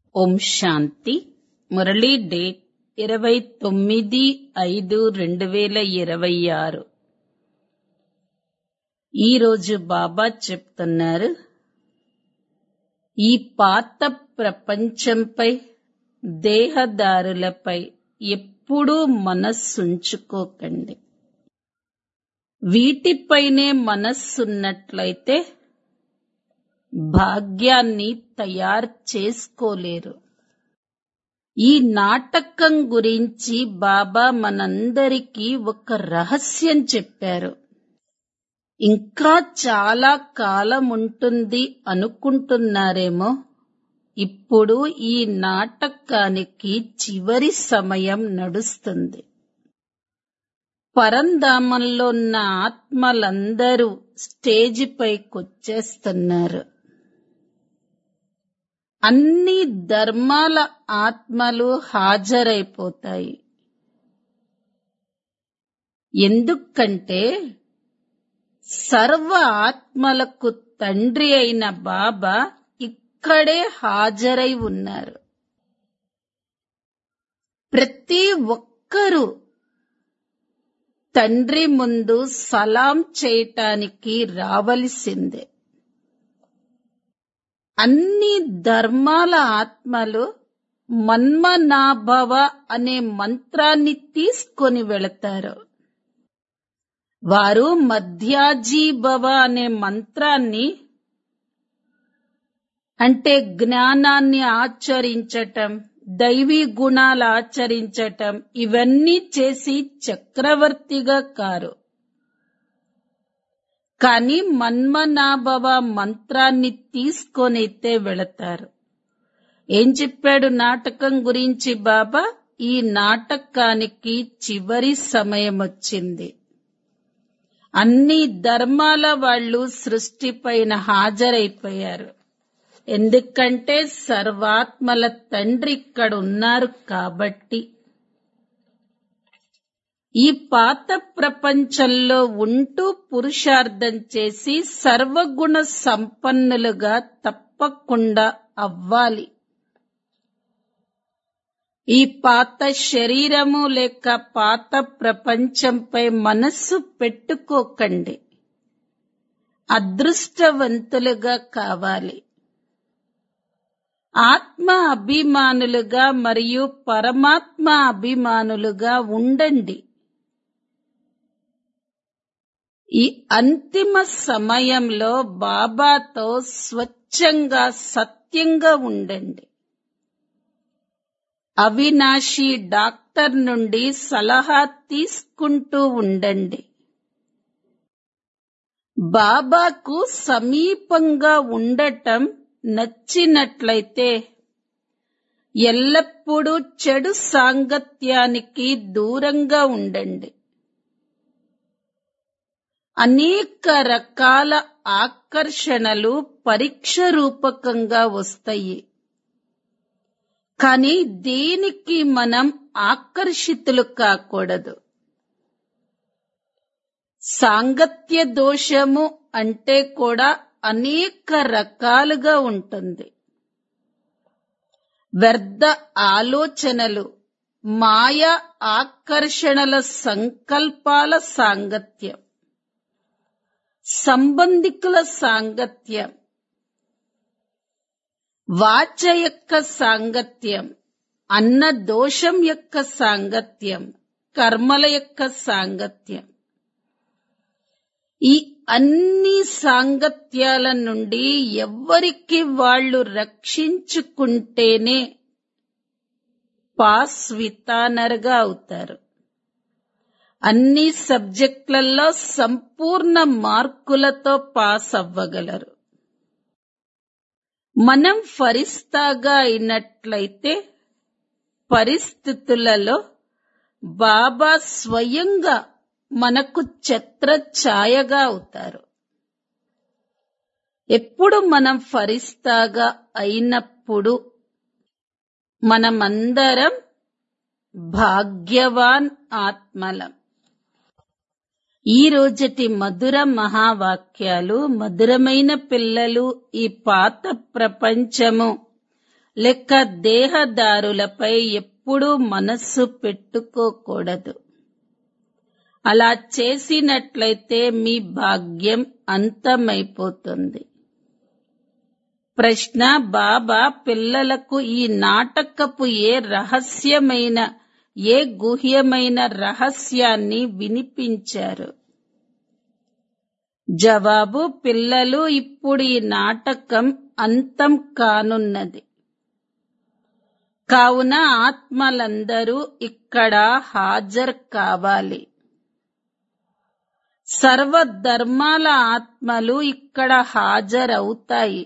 ఓం శాంతి Murali date ఇరవై తొమ్మిది ఐదు రెండు వేల ఇరవై ఆరు ఈరోజు బాబా చెప్తున్నారు ఈ పాత ప్రపంచంపై దేహదారులపై ఎప్పుడూ మనస్సుంచుకోకండి వీటిపైనే మనస్సున్నట్లయితే భాగ్యాన్ని తయారు చేసుకోలేరు ఈ నాటకం గురించి బాబా మనందరికీ ఒక రహస్యం చెప్పారు ఇంకా చాలా కాలం ఉంటుంది అనుకుంటున్నారేమో ఇప్పుడు ఈ నాటకానికి చివరి సమయం నడుస్తుంది పరంధామంలో ఉన్న ఆత్మలందరూ స్టేజి పైకొచ్చేస్తున్నారు అన్ని ధర్మాల ఆత్మలు హాజరైపోతాయి ఎందుకంటే సర్వ ఆత్మలకు తండ్రి అయిన బాబా ఇక్కడే హాజరై ఉన్నారు ప్రతి ఒక్కరూ తండ్రి ముందు సలాం చేయటానికి రావలసిందే అన్ని ధర్మాల ఆత్మలు మన్మనాభవ అనే మంత్రాన్ని తీసుకొని వెళతారు వారు మధ్యాజీభవ అనే మంత్రాన్ని అంటే జ్ఞానాన్ని ఆచరించటం దైవీ గుణాలు ఆచరించటం ఇవన్నీ చేసి చక్రవర్తిగా కారు కాని మన్మనాభవ మంత్రాన్ని తీసుకొనైతే వెళతారు ఏం చెప్పాడు నాటకం గురించి బాబా ఈ నాటకానికి చివరి సమయం వచ్చింది అన్ని ధర్మాల వాళ్ళు సృష్టిపైన హాజరైపోయారు ఎందుకంటే సర్వాత్మల తండ్రి ఇక్కడ ఉన్నారు కాబట్టి ఈ పాత ప్రపంచంలో ఉంటూ పురుషార్థం చేసి సర్వగుణ సంపన్నులుగా తప్పకుండా అవ్వాలి ఈ పాత శరీరము లేక పాత ప్రపంచంపై మనస్సు పెట్టుకోకండి అదృష్టవంతులుగా కావాలి ఆత్మ అభిమానులుగా మరియు పరమాత్మ అభిమానులుగా ఉండండి ఈ అంతిమ సమయంలో బాబాతో స్వచ్ఛంగా సత్యంగా ఉండండి అవినాశి డాక్టర్ నుండి సలహా తీసుకుంటూ ఉండండి బాబాకు సమీపంగా ఉండటం నచ్చినట్లయితే ఎల్లప్పుడూ చెడు సాంగత్యానికి దూరంగా ఉండండి అనేక రకాల ఆకర్షణలు పరీక్ష రూపకంగా వస్తాయి కానీ దేనికి మనం ఆకర్షితులు కాకూడదు సాంగత్య దోషము అంటే కూడా అనేక రకాలుగా ఉంటుంది వ్యర్థ ఆలోచనలు మాయ ఆకర్షణల సంకల్పాల సాంగత్యం సంబంధికుల సాంగత్యం వాచ యొక్క సాంగత్యం అన్న దోషం యొక్క సాంగత్యం కర్మల యొక్క సాంగత్యం ఈ అన్ని సాంగత్యాల నుండి ఎవ్వరికి వాళ్ళు రక్షించుకుంటేనే పాస్ వితానర్గా అవుతారు అన్ని సబ్జెక్టులలో సంపూర్ణ మార్కులతో పాస్ అవ్వగలరు మనం ఫరిస్తాగా అయినట్లయితే పరిస్థితులలో బాబా స్వయంగా మనకు ఛత్ర ఛాయగా అవుతారు ఎప్పుడు మనం ఫరిస్తాగా అయినప్పుడు మనమందరం భాగ్యవాన్ ఆత్మలం ఈ రోజటి మధుర మహావాక్యాలు మధురమైన పిల్లలు ఈ పాత ప్రపంచము లెక్క దేహదారులపై ఎప్పుడూ మనస్సు పెట్టుకోకూడదు అలా చేసినట్లయితే మీ భాగ్యం అంతమైపోతుంది ప్రశ్న బాబా పిల్లలకు ఈ నాటకపు ఏ రహస్యమైన ఏ గుహ్యమైన రహస్యాన్ని వినిపించారు జవాబు పిల్లలు ఇప్పుడు ఈ నాటకం అంతం కానున్నది కావున ఆత్మలందరూ ఇక్కడ హాజరు కావాలి సర్వధర్మాల ఆత్మలు ఇక్కడ హాజరవుతాయి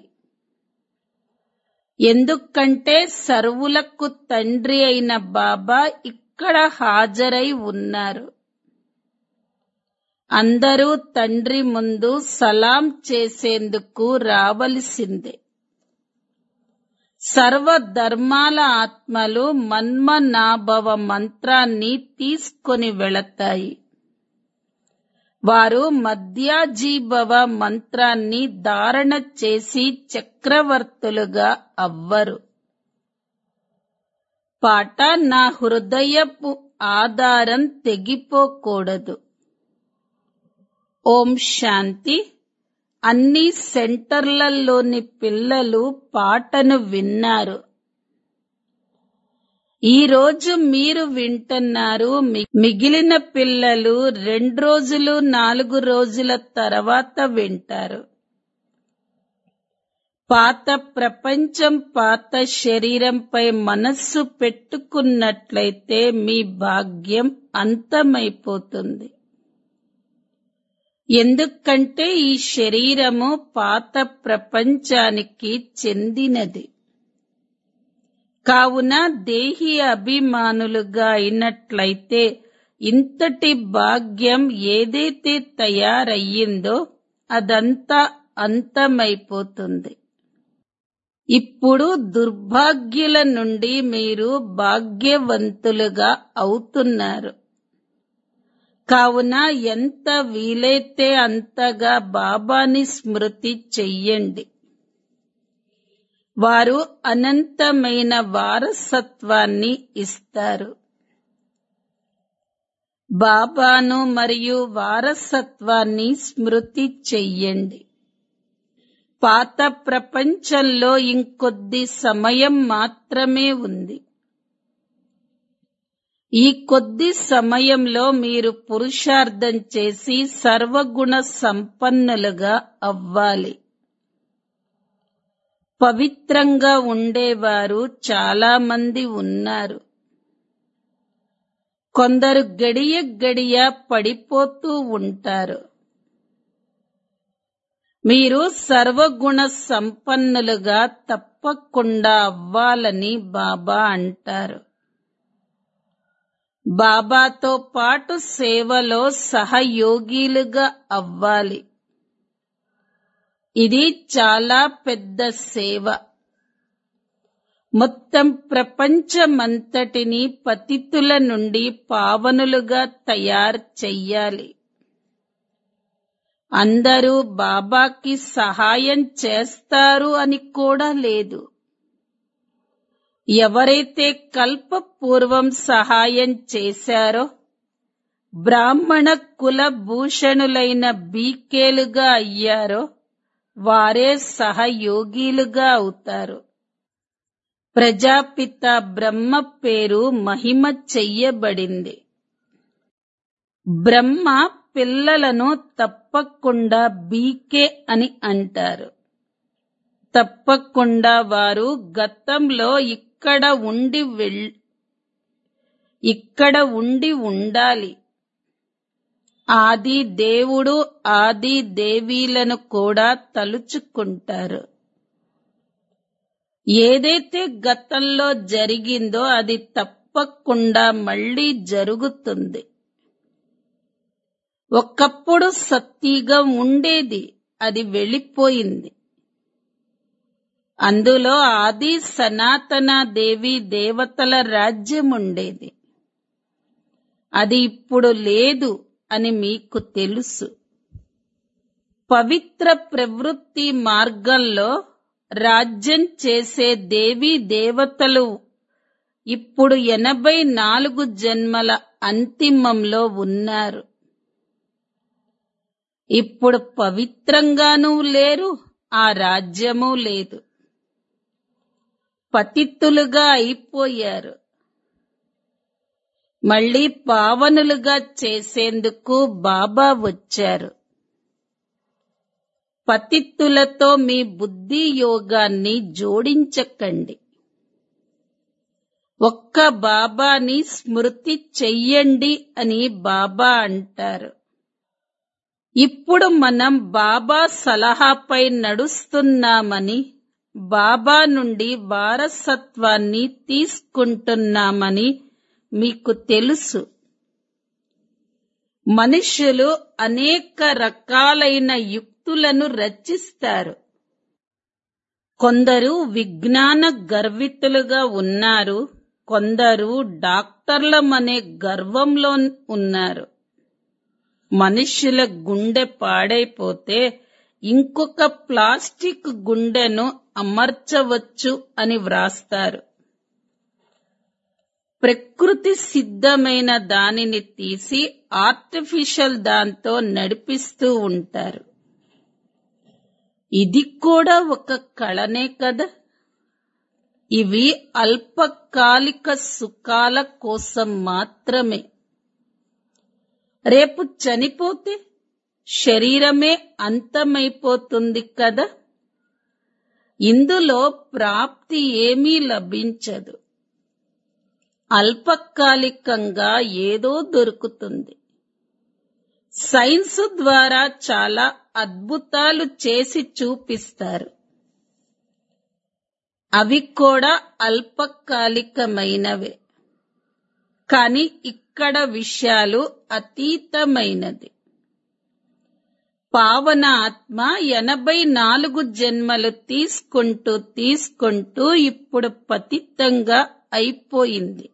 ఎందుకంటే సర్వులకు తండ్రి అయిన బాబా ఇక్కడ హాజరై ఉన్నారు అందరూ తండ్రి ముందు సలాం చేసేందుకు రావలసిందే సర్వధర్మాల ఆత్మలు మన్మనాభవ మంత్రాన్ని తీసుకొని వెళతాయి వారు మధ్యాజీభవ మంత్రాన్ని ధారణ చేసి చక్రవర్తులుగా అవ్వరు పాట నా హృదయపు ఆధారం తెగిపోకూడదు ఓం శాంతి అన్ని సెంటర్లలోని పిల్లలు పాటను విన్నారు ఈ రోజు మీరు వింటున్నారు మి- మిగిలిన పిల్లలు రెండు రోజులు నాలుగు రోజుల తర్వాత వింటారు పాత ప్రపంచం పాత శరీరంపై మనస్సు పెట్టుకున్నట్లయితే మీ భాగ్యం అంతమైపోతుంది ఎందుకంటే ఈ శరీరము పాత ప్రపంచానికి చెందినది కావున దేహి అభిమానులుగా అయినట్లయితే ఇంతటి భాగ్యం ఏదైతే తయారయ్యిందో అదంతా అంతమైపోతుంది ఇప్పుడు దుర్భాగ్యుల నుండి మీరు భాగ్యవంతులుగా అవుతున్నారు కావున ఎంత వీలైతే అంతగా బాబాని స్మృతి చెయ్యండి వారు అనంతమైన వారసత్వాన్ని ఇస్తారు బాబాను మరియు వారసత్వాన్ని స్మృతి చెయ్యండి పాత ప్రపంచంలో ఇంకొద్ది సమయం మాత్రమే ఉంది ఈ కొద్ది సమయంలో మీరు పురుషార్థం చేసి సర్వగుణ సంపన్నులుగా అవ్వాలి పవిత్రంగా ఉండేవారు చాలా మంది ఉన్నారు కొందరు గడియ గడియ పడిపోతూ ఉంటారు మీరు సర్వగుణ సంపన్నులుగా తప్పకుండా అవ్వాలని బాబా అంటారు బాబాతో పాటు సేవలో సహయోగిలుగా అవ్వాలి ఇది చాలా పెద్ద సేవ మొత్తం ప్రపంచమంతటిని పతితుల నుండి పావనులుగా తయారు చెయ్యాలి అందరూ బాబాకి సహాయం చేస్తారు అని కూడా లేదు ఎవరైతే కల్పపూర్వం సహాయం చేశారో బ్రాహ్మణ కుల భూషణులైన బీకేలుగా అయ్యారో వారే సహయోగిలుగా అవుతారు ప్రజాపిత బ్రహ్మ పేరు మహిమ చెయ్యబడింది బ్రహ్మ పిల్లలను తప్పకుండా బీకే అని అంటారు తప్పకుండా వారు గతంలో ఇక్కడ ఉండి వెళ్ ఇక్కడ ఉండి ఉండాలి ఆది దేవుడు ఆది దేవీలను కూడా తలుచుకుంటారు ఏదైతే గతంలో జరిగిందో అది తప్పకుండా మళ్ళీ జరుగుతుంది ఒకప్పుడు సత్తిగా ఉండేది అది వెళ్ళిపోయింది అందులో ఆది సనాతన దేవి దేవతల రాజ్యం ఉండేది అది ఇప్పుడు లేదు అని మీకు తెలుసు పవిత్ర ప్రవృత్తి మార్గంలో రాజ్యం చేసే దేవీ దేవతలు ఇప్పుడు ఎనభై నాలుగు జన్మల అంతిమంలో ఉన్నారు ఇప్పుడు పవిత్రంగానూ లేరు ఆ రాజ్యము లేదు పతిత్తులుగా అయిపోయారు మళ్ళీ పావనులుగా చేసేందుకు బాబా వచ్చారు పతిత్తులతో మీ బుద్ధి యోగాన్ని జోడించకండి ఒక్క బాబాని స్మృతి చెయ్యండి అని బాబా అంటారు ఇప్పుడు మనం బాబా సలహాపై నడుస్తున్నామని బాబా నుండి వారసత్వాన్ని తీసుకుంటున్నామని మీకు తెలుసు మనుష్యులు అనేక రకాలైన యుక్తులను రచిస్తారు కొందరు విజ్ఞాన గర్వితులుగా ఉన్నారు కొందరు డాక్టర్లమనే గర్వంలో ఉన్నారు మనుష్యుల గుండె పాడైపోతే ఇంకొక ప్లాస్టిక్ గుండెను అమర్చవచ్చు అని వ్రాస్తారు ప్రకృతి సిద్ధమైన దానిని తీసి ఆర్టిఫిషియల్ దాంతో నడిపిస్తూ ఉంటారు ఇది కూడా ఒక కళనే కదా ఇవి అల్పకాలిక సుఖాల కోసం మాత్రమే రేపు చనిపోతే శరీరమే అంతమైపోతుంది కదా ఇందులో ప్రాప్తి ఏమీ లభించదు అల్పకాలికంగా ఏదో దొరుకుతుంది సైన్స్ ద్వారా చాలా అద్భుతాలు చేసి చూపిస్తారు అవి కూడా అల్పకాలికమైనవే కాని ఇక్కడ విషయాలు అతీతమైనది పావన ఆత్మ ఎనభై నాలుగు జన్మలు తీసుకుంటూ తీసుకుంటూ ఇప్పుడు పతితంగా అయిపోయింది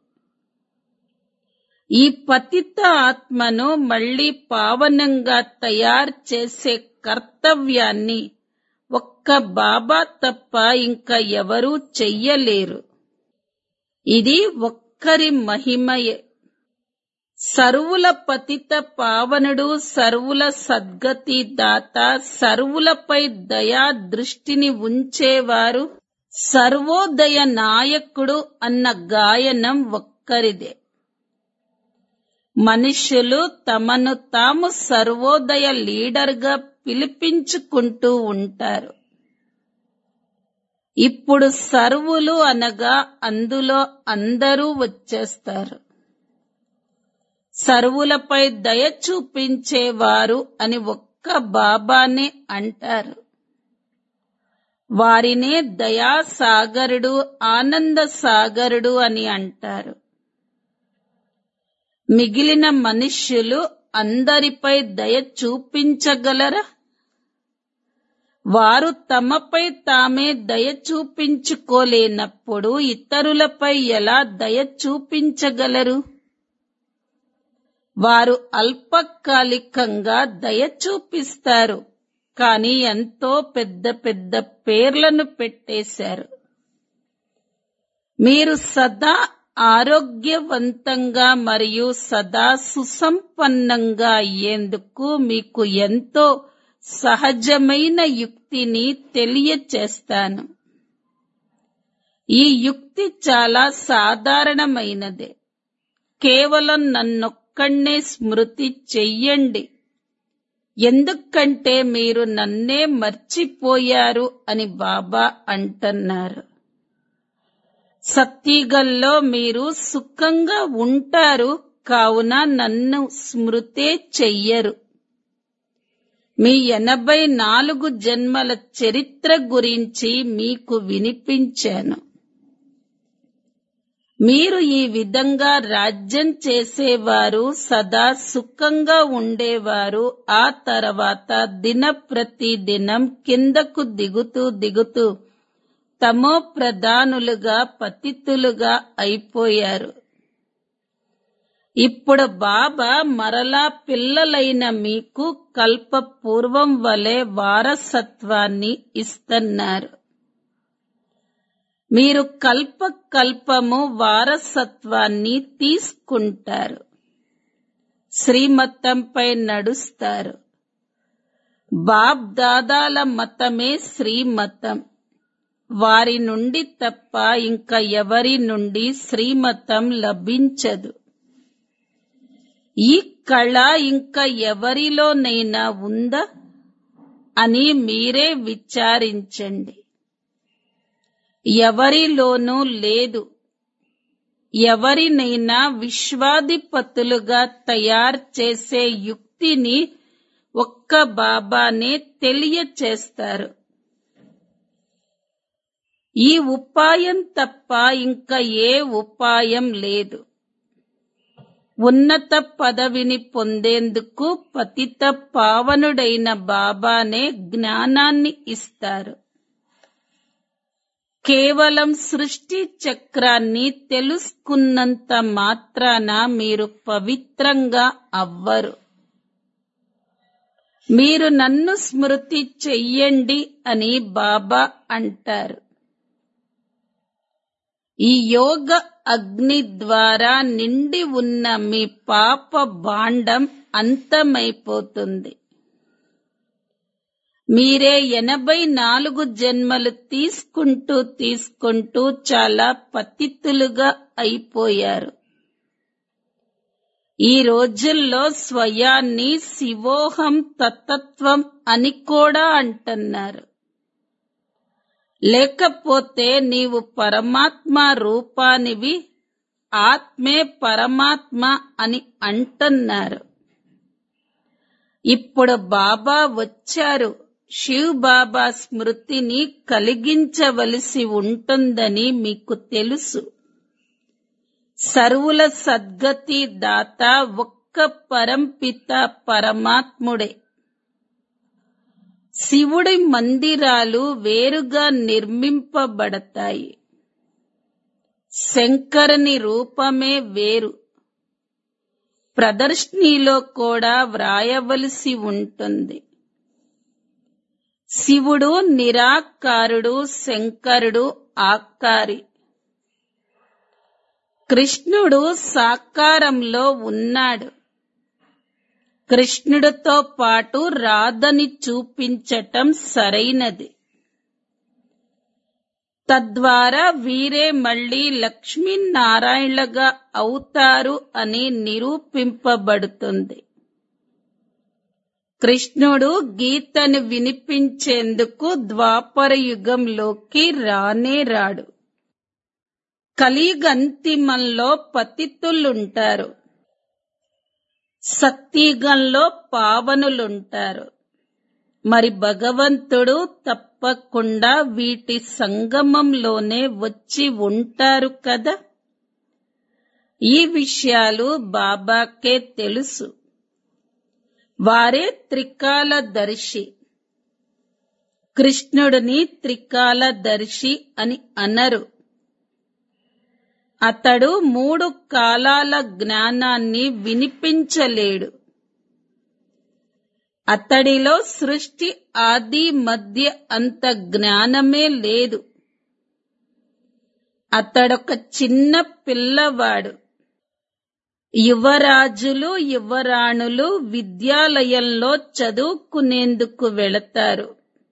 ఈ పతిత ఆత్మను మళ్ళీ పావనంగా తయారు చేసే కర్తవ్యాన్ని ఒక్క బాబా తప్ప ఇంకా ఎవరూ చెయ్యలేరు ఇది ఒక్కరి మహిమయే సర్వుల పతిత పావనుడు సర్వుల సద్గతి దాత సర్వులపై దయా దృష్టిని ఉంచేవారు సర్వోదయ నాయకుడు అన్న గాయనం ఒక్కరిదే మనుష్యులు తమను తాము సర్వోదయ లీడర్గా పిలిపించుకుంటూ ఉంటారు ఇప్పుడు సర్వులు అనగా అందులో అందరూ వచ్చేస్తారు సర్వులపై దయ చూపించేవారు అని ఒక్క బాబానే అంటారు వారినే దయా సాగరుడు ఆనంద సాగరుడు అని అంటారు మిగిలిన మనుష్యులు అందరిపై దయ చూపించగలరా వారు తమపై తామే దయ చూపించుకోలేనప్పుడు ఇతరులపై ఎలా దయ చూపించగలరు వారు అల్పకాలికంగా దయ చూపిస్తారు కానీ ఎంతో పెద్ద పెద్ద పేర్లను పెట్టేశారు మీరు సదా ఆరోగ్యవంతంగా మరియు సదా సుసంపన్నంగా అయ్యేందుకు మీకు ఎంతో సహజమైన యుక్తిని తెలియచేస్తాను ఈ యుక్తి చాలా సాధారణమైనదే కేవలం నన్నొక్కడే స్మృతి చెయ్యండి ఎందుకంటే మీరు నన్నే మర్చిపోయారు అని బాబా అంటున్నారు సత్తిగల్లో మీరు సుఖంగా ఉంటారు కావున నన్ను స్మృతే చెయ్యరు మీ ఎనభై నాలుగు జన్మల చరిత్ర గురించి మీకు వినిపించాను మీరు ఈ విధంగా రాజ్యం చేసేవారు సదా సుఖంగా ఉండేవారు ఆ తర్వాత దిన ప్రతి దినం కిందకు దిగుతూ దిగుతూ తమో ప్రధానులుగా పతితులుగా అయిపోయారు ఇప్పుడు బాబా మరలా పిల్లలైన మీకు కల్ప పూర్వం వలె వారసత్వాన్ని ఇస్తున్నారు మీరు కల్ప కల్పము వారసత్వాన్ని తీసుకుంటారు శ్రీమతంపై నడుస్తారు బాబ్ దాదాల మతమే శ్రీమతం వారి నుండి తప్ప ఇంకా ఎవరి నుండి శ్రీమతం లభించదు ఈ కళ ఇంకా ఎవరిలోనైనా ఉందా అని మీరే విచారించండి ఎవరిలోనూ లేదు ఎవరినైనా విశ్వాధిపతులుగా తయారు చేసే యుక్తిని ఒక్క బాబానే తెలియచేస్తారు ఈ ఉపాయం తప్ప ఇంకా ఏ ఉపాయం లేదు ఉన్నత పదవిని పొందేందుకు పతిత పావనుడైన బాబానే జ్ఞానాన్ని ఇస్తారు కేవలం సృష్టి చక్రాన్ని తెలుసుకున్నంత మాత్రాన మీరు పవిత్రంగా అవ్వరు మీరు నన్ను స్మృతి చెయ్యండి అని బాబా అంటారు ఈ యోగ అగ్ని ద్వారా నిండి ఉన్న మీ పాప బాండం అంతమైపోతుంది మీరే ఎనభై నాలుగు జన్మలు తీసుకుంటూ తీసుకుంటూ చాలా పతితులుగా అయిపోయారు ఈ రోజుల్లో స్వయాన్ని శివోహం తత్తత్వం అని కూడా అంటున్నారు లేకపోతే నీవు పరమాత్మ రూపానివి ఆత్మే పరమాత్మ అని అంటున్నారు ఇప్పుడు బాబా వచ్చారు శివ్ బాబా స్మృతిని కలిగించవలసి ఉంటుందని మీకు తెలుసు సర్వుల సద్గతి దాత ఒక్క పరంపిత పరమాత్ముడే శివుడి మందిరాలు వేరుగా నిర్మింపబడతాయి శంకరుని రూపమే వేరు ప్రదర్శనలో కూడా వ్రాయవలసి ఉంటుంది శివుడు నిరాకారుడు శంకరుడు ఆకారి కృష్ణుడు సాకారంలో ఉన్నాడు కృష్ణుడితో పాటు రాధని చూపించటం సరైనది తద్వారా వీరే మళ్ళీ లక్ష్మీనారాయణగా అవుతారు అని నిరూపింపబడుతుంది కృష్ణుడు గీతను వినిపించేందుకు ద్వాపర యుగంలోకి రానే రాడు కలిగంతిమంలో పతితులుంటారు సత్యగంలో పావనులుంటారు మరి భగవంతుడు తప్పకుండా వీటి సంగమంలోనే వచ్చి ఉంటారు కదా ఈ విషయాలు బాబాకే తెలుసు వారే త్రికాలదర్శి కృష్ణుడిని త్రికాలదర్శి అని అనరు అతడు మూడు కాలాల జ్ఞానాన్ని వినిపించలేడు అతడిలో సృష్టి ఆది మధ్య అంత జ్ఞానమే లేదు అతడొక చిన్న పిల్లవాడు యువరాజులు యువరాణులు విద్యాలయంలో చదువుకునేందుకు వెళతారు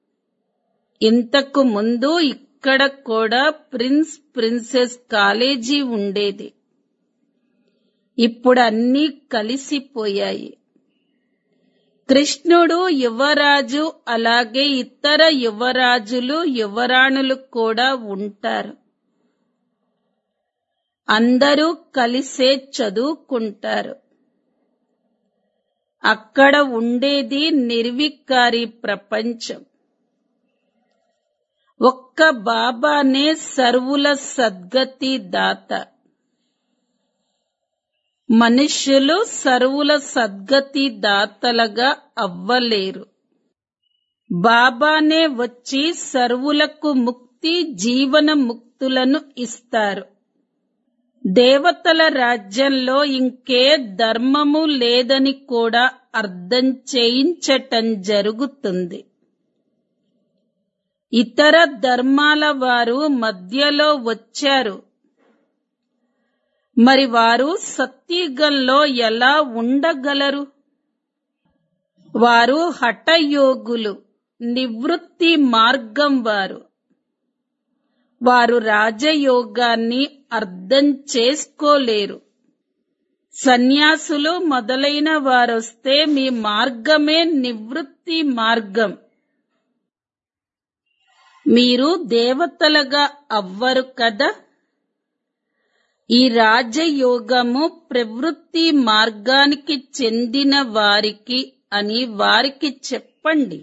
ఇంతకు ముందు ఇక్కడ కూడా ప్రిన్స్ ప్రిన్సెస్ కాలేజీ ఉండేది ఇప్పుడు అన్నీ కలిసిపోయాయి కృష్ణుడు యువరాజు అలాగే ఇతర యువరాజులు యువరాణులు కూడా ఉంటారు అందరూ కలిసే చదువుకుంటారు అక్కడ ఉండేది నిర్వికారి ప్రపంచం ఒక్క బాబానే సర్వుల సద్గతి దాత మనుష్యులు సర్వుల సద్గతి దాతలుగా అవ్వలేరు బాబానే వచ్చి సర్వులకు ముక్తి జీవన ముక్తులను ఇస్తారు దేవతల రాజ్యంలో ఇంకే ధర్మము లేదని కూడా అర్థం చేయించటం జరుగుతుంది ఇతర ధర్మాల వారు మధ్యలో వచ్చారు మరి వారు సత్యుగంలో ఎలా ఉండగలరు వారు హఠయోగులు నివృత్తి మార్గం వారు వారు రాజయోగాన్ని అర్థం చేసుకోలేరు సన్యాసులు మొదలైన వారొస్తే మీ మార్గమే నివృత్తి మార్గం మీరు దేవతలుగా అవ్వరు కదా ఈ రాజయోగము ప్రవృత్తి మార్గానికి చెందిన వారికి అని వారికి చెప్పండి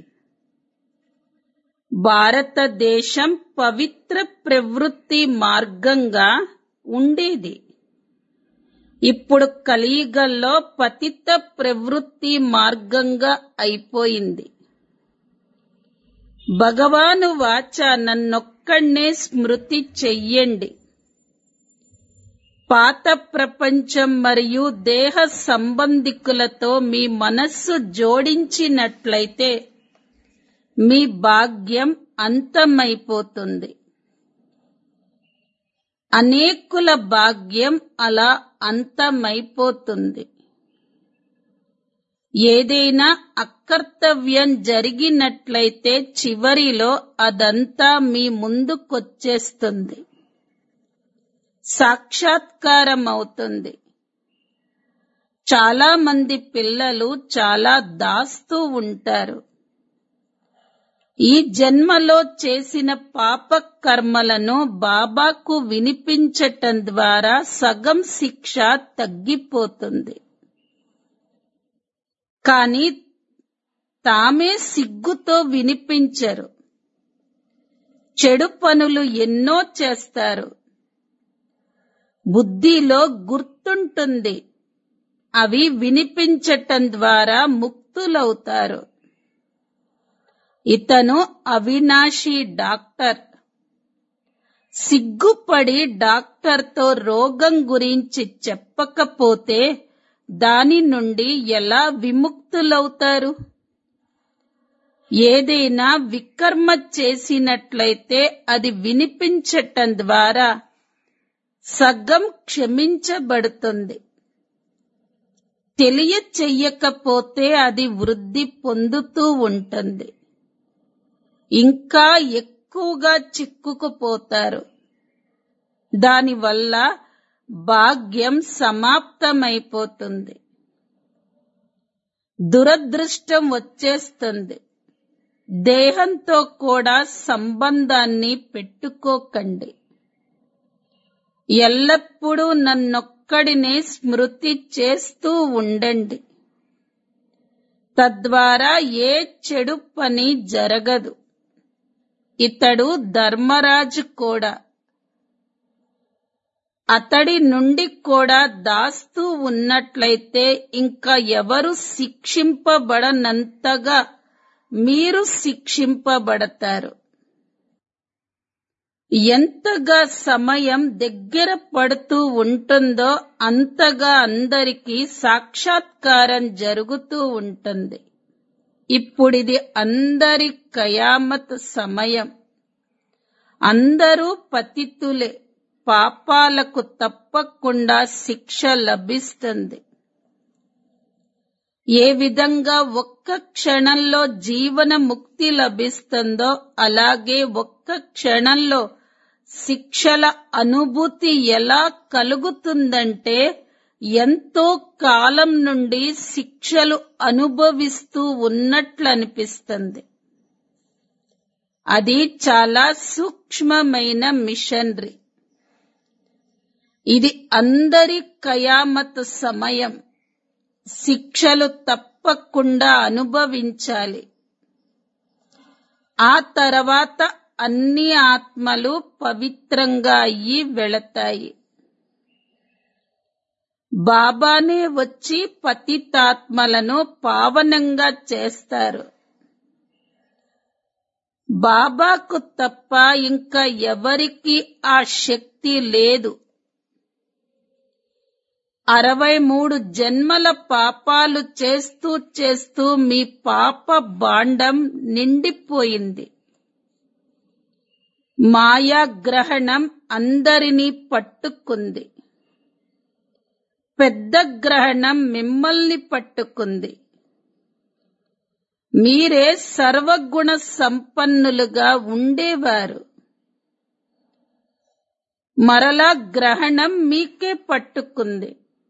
భారతదేశం పవిత్ర ప్రవృత్తి మార్గంగా ఉండేది ఇప్పుడు కలియుగంలో పతిత ప్రవృత్తి మార్గంగా అయిపోయింది భగవాను వాచ నన్నొక్కడే స్మృతి చెయ్యండి పాత ప్రపంచం మరియు దేహ సంబంధికులతో మీ మనస్సు జోడించినట్లయితే మీ భాగ్యం అంతమైపోతుంది అనేకుల భాగ్యం అలా అంతమైపోతుంది ఏదైనా అకర్తవ్యం జరిగినట్లయితే చివరిలో అదంతా మీ ముందుకొచ్చేస్తుంది సాక్షాత్కారం అవుతుంది చాలా మంది పిల్లలు చాలా దాస్తూ ఉంటారు ఈ జన్మలో చేసిన పాప కర్మలను బాబాకు వినిపించటం ద్వారా సగం శిక్ష తగ్గిపోతుంది కానీ తామే సిగ్గుతో వినిపించరు చెడు పనులు ఎన్నో చేస్తారు బుద్ధిలో గుర్తుంటుంది అవి వినిపించటం ద్వారా ముక్తులవుతారు ఇతను అవినాశి డాక్టర్ సిగ్గుపడి డాక్టర్తో రోగం గురించి చెప్పకపోతే దాని నుండి ఎలా విముక్తులవుతారు ఏదైనా వికర్మ చేసినట్లయితే అది వినిపించటం ద్వారా సగం క్షమించబడుతుంది తెలియచెయ్యకపోతే అది వృద్ధి పొందుతూ ఉంటుంది ఇంకా ఎక్కువగా చిక్కుకుపోతారు దానివల్ల భాగ్యం సమాప్తమైపోతుంది దురదృష్టం వచ్చేస్తుంది దేహంతో కూడా సంబంధాన్ని పెట్టుకోకండి ఎల్లప్పుడూ నన్నొక్కడినే స్మృతి చేస్తూ ఉండండి తద్వారా ఏ చెడు పని జరగదు ఇతడు ధర్మరాజు కూడా అతడి నుండి కూడా దాస్తూ ఉన్నట్లయితే ఇంకా ఎవరు శిక్షింపబడనంతగా మీరు శిక్షింపబడతారు ఎంతగా సమయం దగ్గర పడుతూ ఉంటుందో అంతగా అందరికీ సాక్షాత్కారం జరుగుతూ ఉంటుంది ఇప్పుడిది అందరి కయామత్ సమయం అందరూ పతితులే పాపాలకు తప్పకుండా శిక్ష లభిస్తుంది ఏ విధంగా ఒక్క క్షణంలో జీవన ముక్తి లభిస్తుందో అలాగే ఒక్క క్షణంలో శిక్షల అనుభూతి ఎలా కలుగుతుందంటే ఎంతో కాలం నుండి శిక్షలు అనుభవిస్తూ ఉన్నట్లు అనిపిస్తుంది అది చాలా సూక్ష్మమైన మిషనరీ ఇది అందరి కయామత్ సమయం శిక్షలు తప్పకుండా అనుభవించాలి ఆ తర్వాత అన్ని ఆత్మలు పవిత్రంగా అయ్యి వెళతాయి బాబానే వచ్చి పతితాత్మలను పావనంగా చేస్తారు బాబాకు తప్ప ఇంకా ఎవరికి ఆ శక్తి లేదు అరవై మూడు జన్మల పాపాలు చేస్తూ చేస్తూ మీ పాప బాండం నిండిపోయింది మాయాగ్రహణం అందరినీ పట్టుకుంది పెద్ద గ్రహణం మిమ్మల్ని పట్టుకుంది మీరే సర్వగుణ సంపన్నులుగా ఉండేవారు మరలా గ్రహణం మీకే పట్టుకుంది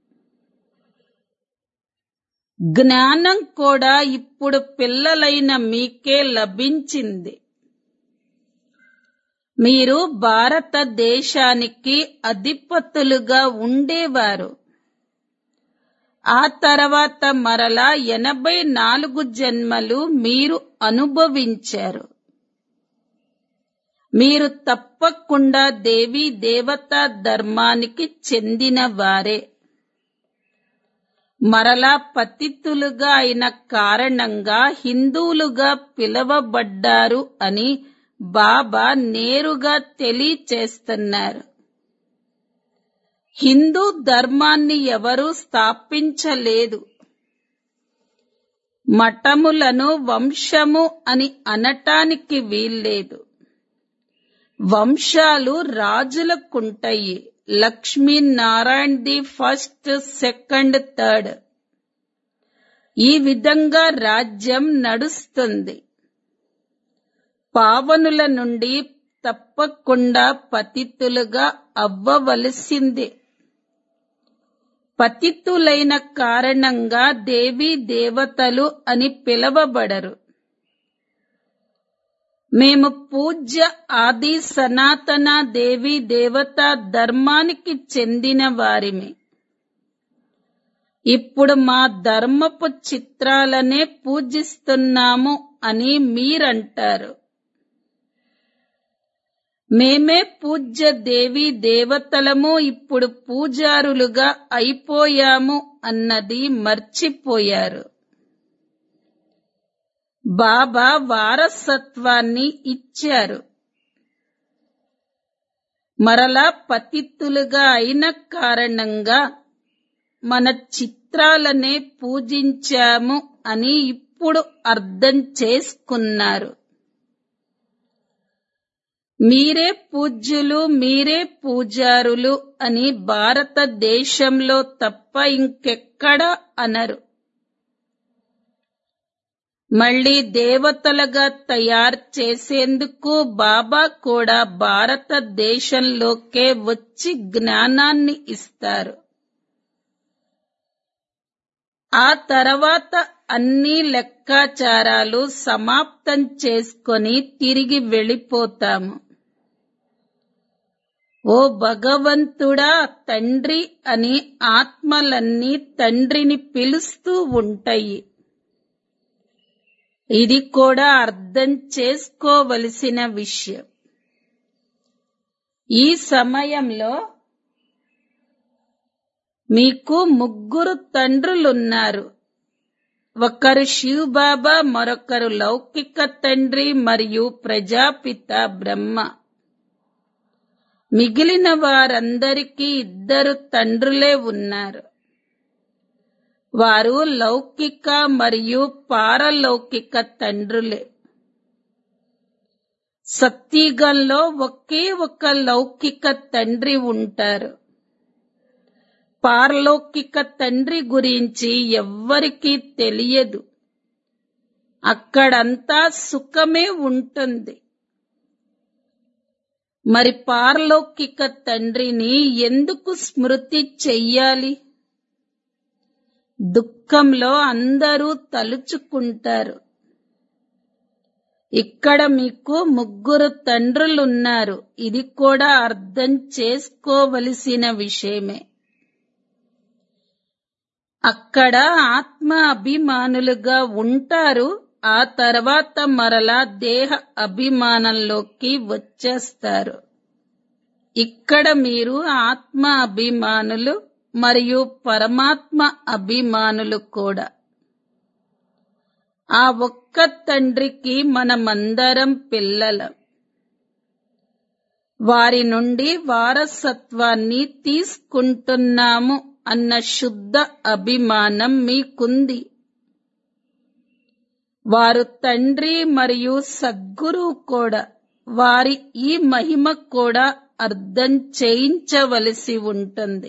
జ్ఞానం కూడా ఇప్పుడు పిల్లలైన మీకే లభించింది మీరు భారతదేశానికి అధిపతులుగా ఉండేవారు ఆ తర్వాత మరలా ఎనభై నాలుగు జన్మలు మీరు అనుభవించారు మీరు తప్పకుండా దేవీ దేవతా ధర్మానికి చెందిన వారే మరలా పతితులుగా అయిన కారణంగా హిందువులుగా పిలవబడ్డారు అని బాబా నేరుగా తెలియచేస్తున్నారు హిందూ ధర్మాన్ని ఎవరూ స్థాపించలేదు మఠములను వంశము అని అనటానికి వీల్లేదు వంశాలు రాజులకుంటాయి Lakshminarayan the first second third ఈ విధంగా రాజ్యం నడుస్తుంది పావనుల నుండి తప్పకుండా పతితులుగా అవ్వవలసిందే పతితులైన కారణంగా దేవీ దేవతలు అని పిలవబడరు మేము పూజ్య ఆది సనాతన దేవీ దేవతా ధర్మానికి చెందిన వారిమి ఇప్పుడు మా ధర్మపు చిత్రాలనే పూజిస్తున్నాము అని మీరంటారు మేమే పూజ్య దేవి దేవతలము ఇప్పుడు పూజారులుగా అయిపోయాము అన్నది మర్చిపోయారు బాబా వారసత్వాన్ని ఇచ్చారు మరలా పతితులుగా అయిన కారణంగా మన చిత్రాలనే పూజించాము అని ఇప్పుడు అర్థం చేసుకున్నారు మీరే పూజ్యులు మీరే పూజారులు అని భారతదేశంలో తప్ప ఇంకెక్కడా అనరు మళ్ళీ దేవతలుగా తయారు చేసేందుకు బాబా కూడా భారతదేశంలోకే వచ్చి జ్ఞానాన్ని ఇస్తారు ఆ తర్వాత అన్ని లెక్కాచారాలు సమాప్తం చేసుకొని తిరిగి వెళ్ళిపోతాము ఓ భగవంతుడా తండ్రి అని ఆత్మలన్నీ తండ్రిని పిలుస్తూ ఉంటాయి ఇది కూడా అర్థం చేసుకోవలసిన విషయం ఈ సమయంలో మీకు ముగ్గురు తండ్రులున్నారు ఒకరు శివ్ బాబా మరొకరు లౌకిక తండ్రి మరియు ప్రజాపిత బ్రహ్మ మిగిలిన వారందరికీ ఇద్దరు తండ్రులే ఉన్నారు వారు లౌకిక మరియు పారలౌకిక తండ్రులే సత్యగంలో ఒకే ఒక లౌకిక తండ్రి ఉంటారు పారలౌకిక తండ్రి గురించి ఎవ్వరికీ తెలియదు అక్కడంతా సుఖమే ఉంటుంది మరి పారలౌకిక తండ్రిని ఎందుకు స్మృతి చెయ్యాలి దుఃఖంలో అందరూ తలుచుకుంటారు ఇక్కడ మీకు ముగ్గురు తండ్రులున్నారు ఇది కూడా అర్థం చేసుకోవలసిన విషయమే అక్కడ ఆత్మ అభిమానులుగా ఉంటారు ఆ తర్వాత మరలా దేహ అభిమానంలోకి వచ్చేస్తారు ఇక్కడ మీరు ఆత్మ అభిమానులు మరియు పరమాత్మ అభిమానులు కూడా ఆ ఒక్క తండ్రికి మనమందరం పిల్లలం వారి నుండి వారసత్వాన్ని తీసుకుంటున్నాము అన్న శుద్ధ అభిమానం మీకుంది వారు తండ్రి మరియు సద్గురు కూడా వారి ఈ మహిమ కూడా అర్థం చేయించవలసి ఉంటుంది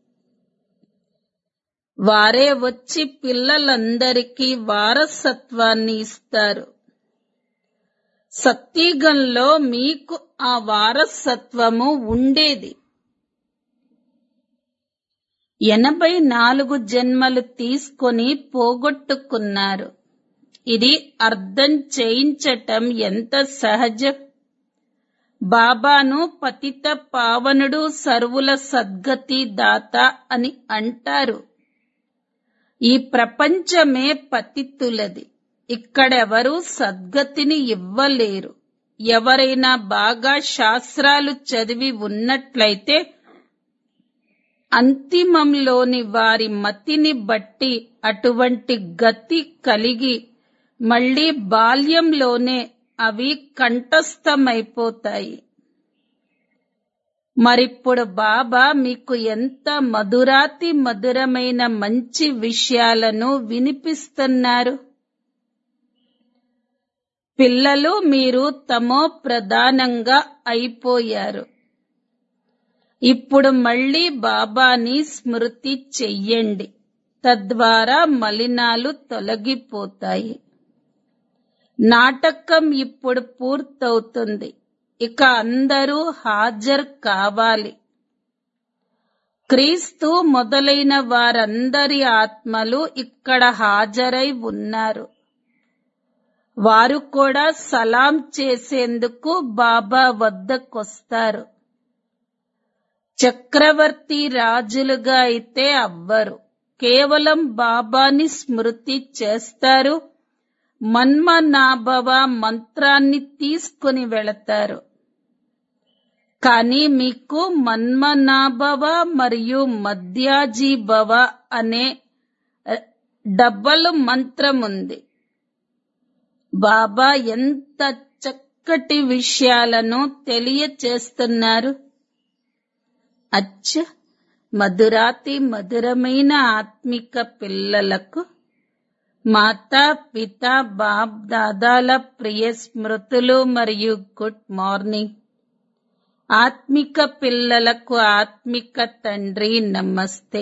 వారే వచ్చి పిల్లలందరికీ వారసత్వాన్ని ఇస్తారు సత్యగంలో మీకు ఆ వారసత్వము ఉండేది ఎనభై నాలుగు జన్మలు తీసుకొని పోగొట్టుకున్నారు ఇది అర్థం చేయించటం ఎంత సహజం బాబాను పతిత పావనుడు సర్వుల సద్గతి దాత అని అంటారు ఈ ప్రపంచమే పతితులది ఇక్కడెవరూ సద్గతిని ఇవ్వలేరు ఎవరైనా బాగా శాస్త్రాలు చదివి ఉన్నట్లయితే అంతిమంలోని వారి మతిని బట్టి అటువంటి గతి కలిగి మళ్ళీ బాల్యంలోనే అవి కంఠస్థమైపోతాయి మరిప్పుడు బాబా మీకు ఎంత మధురాతి మధురమైన మంచి విషయాలను వినిపిస్తున్నారు పిల్లలు మీరు తమో ప్రధానంగా అయిపోయారు ఇప్పుడు మళ్ళీ బాబాని స్మృతి చెయ్యండి తద్వారా మలినాలు తొలగిపోతాయి నాటకం ఇప్పుడు పూర్తవుతుంది ఇక అందరూ హాజరు కావాలి క్రీస్తు మొదలైన వారందరి ఆత్మలు ఇక్కడ హాజరై ఉన్నారు వారు కూడా సలాం చేసేందుకు బాబా వద్దకొస్తారు చక్రవర్తి రాజులుగా అయితే అవ్వరు కేవలం బాబాని స్మృతి చేస్తారు మన్మనాభవ మంత్రాన్ని తీసుకుని వెళతారు కానీ మీకు మన్మనాభవ మరియు మధ్యాజీభవ అనే డబ్బలు మంత్రం ఉంది బాబా ఎంత చక్కటి విషయాలను తెలియచేస్తున్నారు అచ్చ మధురాతి మధురమైన ఆత్మిక పిల్లలకు మాతా పిత బాప్ దాదాల ప్రియ స్మృతులు మరియు గుడ్ మార్నింగ్ ఆత్మిక పిల్లలకు ఆత్మిక తండ్రి నమస్తే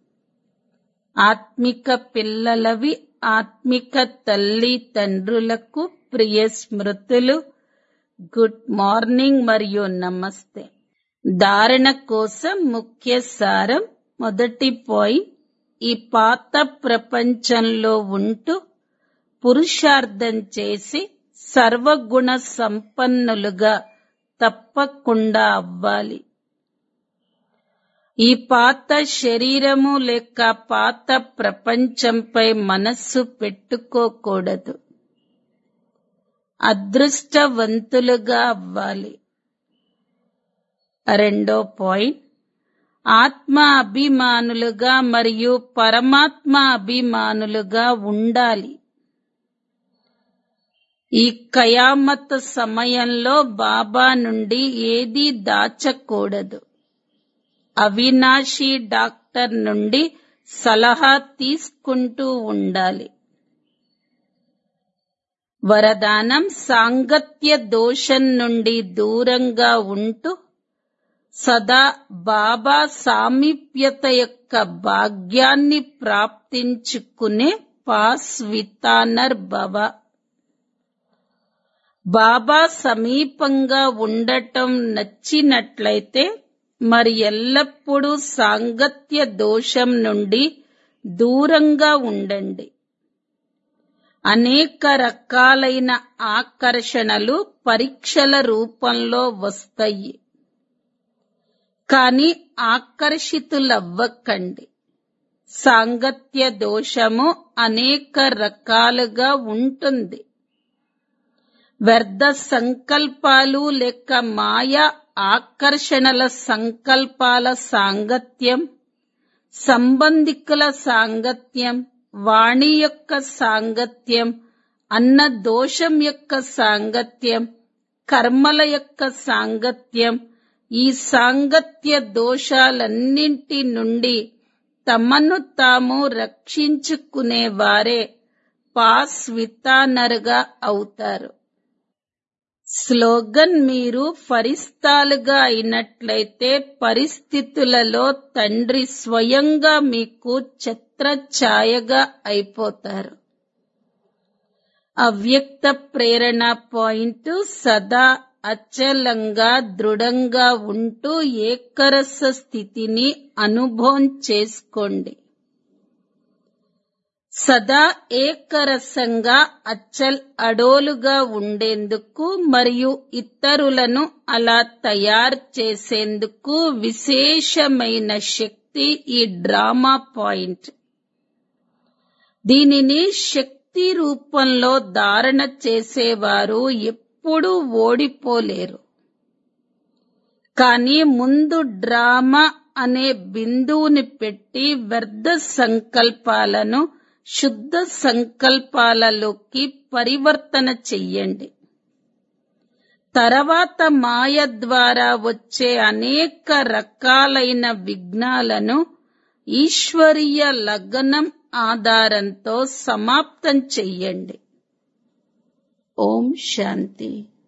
ఆత్మిక పిల్లలవి ఆత్మిక తల్లి తండ్రులకు ప్రియ స్మృతులు గుడ్ మార్నింగ్ మరియు నమస్తే ధారణ కోసం ముఖ్య సారం మొదటి పాయింట్ ఈ పాత ప్రపంచంలో ఉంటూ పురుషార్థం చేసి సర్వగుణ సంపన్నులుగా తప్పకుండా అవ్వాలి ఈ పాత శరీరము లేక పాత ప్రపంచంపై మనస్సు పెట్టుకోకూడదు అదృష్టవంతులుగా అవ్వాలి రెండో పాయింట్ ఆత్మ అభిమానులుగా మరియు పరమాత్మ అభిమానులుగా ఉండాలి ఈ కయామత్ సమయంలో బాబా నుండి ఏదీ దాచకూడదు అవినాశి డాక్టర్ నుండి సలహా తీసుకుంటూ ఉండాలి వరదానం సాంగత్య దోషం నుండి దూరంగా ఉంటూ సదా బాబా సామీప్యత యొక్క భాగ్యాన్ని ప్రాప్తించుకునే పాస్ వితానర్ భవ బాబా సమీపంగా ఉండటం నచ్చినట్లయితే మరి ఎల్లప్పుడూ సాంగత్య దోషం నుండి దూరంగా ఉండండి అనేక రకాలైన ఆకర్షణలు పరీక్షల రూపంలో వస్తాయి కాని ఆకర్షితులవ్వకండి సాంగత్య దోషము అనేక రకాలుగా ఉంటుంది వ్యర్థ సంకల్పాలు లేక మాయా ఆకర్షణల సంకల్పాల సాంగత్యం సంబంధికుల సాంగత్యం వాణి యొక్క సాంగత్యం అన్న దోషం యొక్క సాంగత్యం కర్మల యొక్క సాంగత్యం ఈ సాంగత్య దోషాలన్నింటి నుండి తమను తాము రక్షించుకునేవారే పాస్ వితానరుగా అవుతారు స్లోగన్ మీరు ఫరిస్తాలుగా అయినట్లయితే పరిస్థితులలో తండ్రి స్వయంగా మీకు ఛత్రఛాయగా అయిపోతారు అవ్యక్త ప్రేరణ పాయింట్ సదా అచలంగా దృఢంగా ఉంటూ ఏకరస స్థితిని అనుభవం చేసుకోండి సదా ఏకరసంగా అచ్చల్ అడోలుగా ఉండేందుకు మరియు ఇతరులను అలా తయారు చేసేందుకు విశేషమైన శక్తి ఈ డ్రామా పాయింట్ దీనిని శక్తి రూపంలో ధారణ చేసేవారు ఎప్పుడూ ఓడిపోలేరు కానీ ముందు డ్రామా అనే బిందువుని పెట్టి వ్యర్థ సంకల్పాలను శుద్ధ సంకల్పాలలోకి పరివర్తన చెయ్యండి తర్వాత మాయ ద్వారా వచ్చే అనేక రకాలైన విఘ్నాలను ఈశ్వరీయ లగ్నం ఆధారంతో సమాప్తం చెయ్యండి ఓం శాంతి